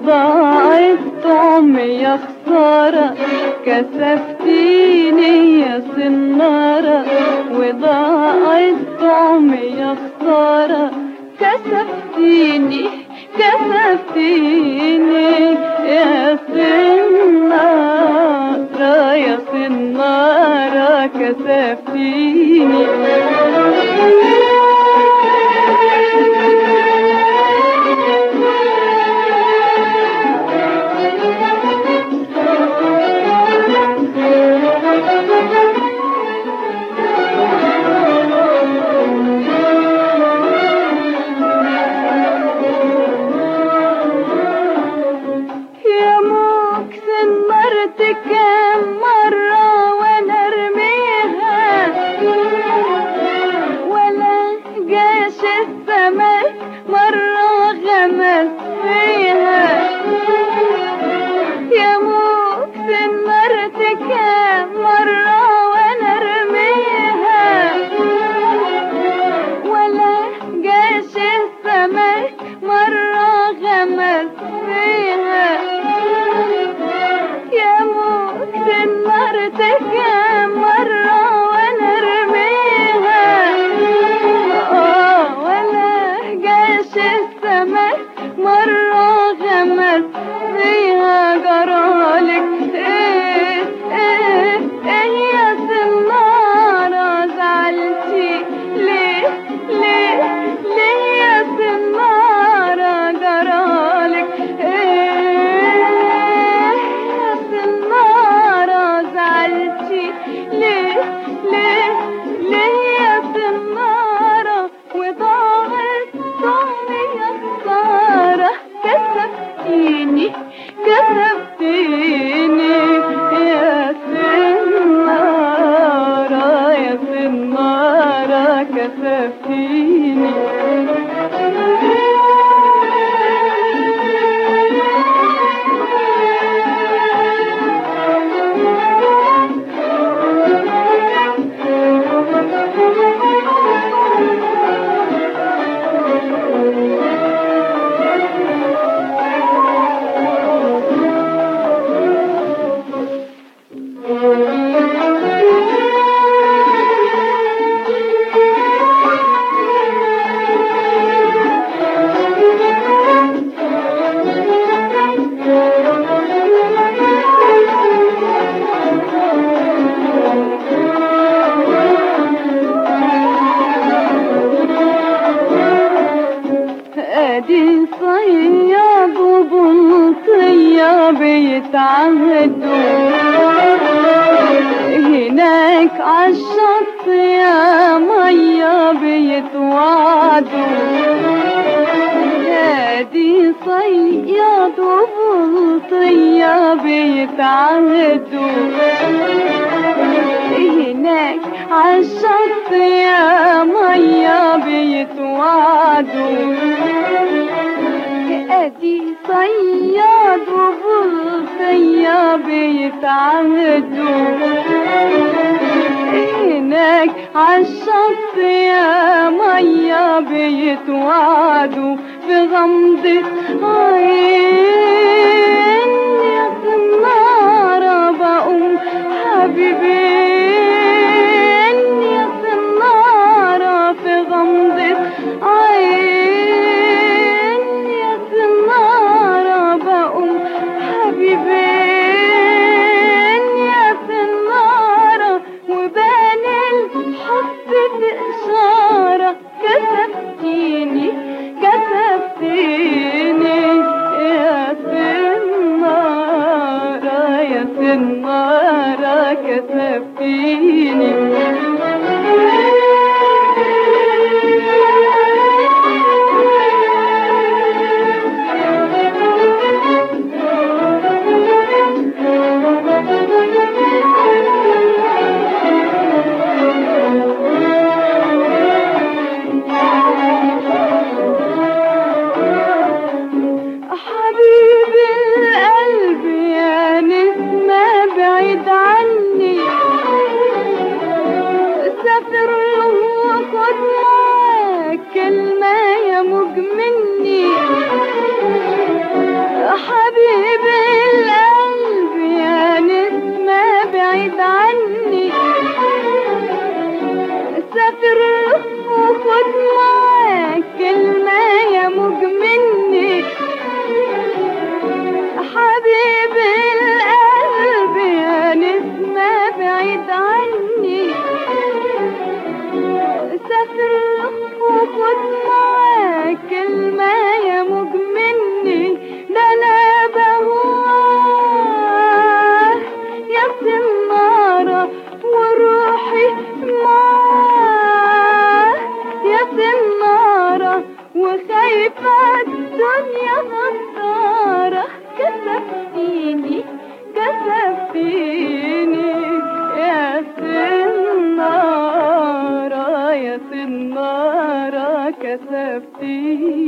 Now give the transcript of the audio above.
وضاعت طعمي يا خسارة كسفتيني يا سنارة وضاعت طعمي يا خسارة كسفتيني كسفتيني يا سنارة يا سنارة كسفتيني يا مكسن مرتك كم مرة وانا ارميها ولا جاش السمك مرة غمس فيها يا مكسن مرتك كم مرة وانا ارميها ولا جاش السمك مرة غمس فيها يا مكسن مرتك مرة وانا ارميها اه ولا جاش السمك مرة غمس فيها جرالك ايه ايه ايه يا سنارة زعلتي ليه ليه ليه يا سنارة جرالك ايه يا سنارة زعلتي ليه ليه ليه يا سنارة وضاعت طعمي يا خسارة كسبتيني كسبتيني يا سنارة يا سنارة كسبتيني ادي صياد وبلطية بيتعهدوا هناك عالشط يا مية بيتوعدوا ادي صياد وبلطية بيتعهدوا هناك عالشط يا مية بيتوعدوا ادي صياد وبلطية بيتعهدوا هناك عالشط يا مية بيتوعدوا في غمضة عين يا سنارة بقوم حبيبين يا سنارة في غمضة عين يا سنارة بقوم حبيبين يا سنارة وبان الحب في إشارة كسبتيني كسبتيني يا سنارة يا سنارة كسبتيني حبيبي القلب يا نسمة بعيد عني سافر وخد معاك كلمة يا مجمني وخد معاك كلمة يا مجمني ده انا بهواه يا سنارة وروحي معاه يا سنارة وخايفة الدنيا غدارة كسفتيني كسفتيني يا سنارة يا سنارة كسفتيني